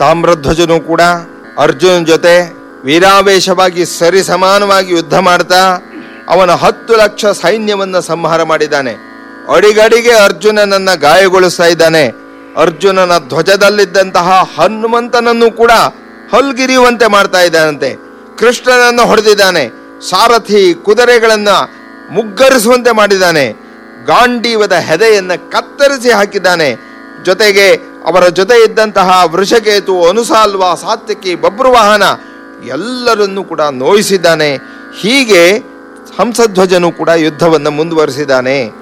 ತಾಮ್ರಧ್ವಜನು ಕೂಡ ಅರ್ಜುನ ಜೊತೆ ವೀರಾವೇಶವಾಗಿ ಸರಿ ಸಮಾನವಾಗಿ ಯುದ್ಧ ಮಾಡ್ತಾ ಅವನ ಹತ್ತು ಲಕ್ಷ ಸೈನ್ಯವನ್ನ ಸಂಹಾರ ಮಾಡಿದ್ದಾನೆ ಅಡಿಗಡಿಗೆ ಅರ್ಜುನನನ್ನ ಗಾಯಗೊಳಿಸ್ತಾ ಇದ್ದಾನೆ ಅರ್ಜುನನ ಧ್ವಜದಲ್ಲಿದ್ದಂತಹ ಹನುಮಂತನನ್ನು ಕೂಡ ಹಲ್ಗಿರಿಯುವಂತೆ ಮಾಡ್ತಾ ಇದ್ದಾನಂತೆ ಕೃಷ್ಣನನ್ನು ಹೊಡೆದಿದ್ದಾನೆ ಸಾರಥಿ ಕುದುರೆಗಳನ್ನ ಮುಗ್ಗರಿಸುವಂತೆ ಮಾಡಿದ್ದಾನೆ ಗಾಂಡೀವದ ಹೆದೆಯನ್ನ ಕತ್ತರಿಸಿ ಹಾಕಿದ್ದಾನೆ ಜೊತೆಗೆ ಅವರ ಜೊತೆ ಇದ್ದಂತಹ ವೃಷಕೇತು ಅನುಸಾಲ್ವ ಸಾತ್ವಿಕಿ ಬಬ್ರುವಾಹನ ಎಲ್ಲರನ್ನೂ ಕೂಡ ನೋಯಿಸಿದ್ದಾನೆ ಹೀಗೆ ಹಂಸಧ್ವಜನು ಕೂಡ ಯುದ್ಧವನ್ನು ಮುಂದುವರಿಸಿದ್ದಾನೆ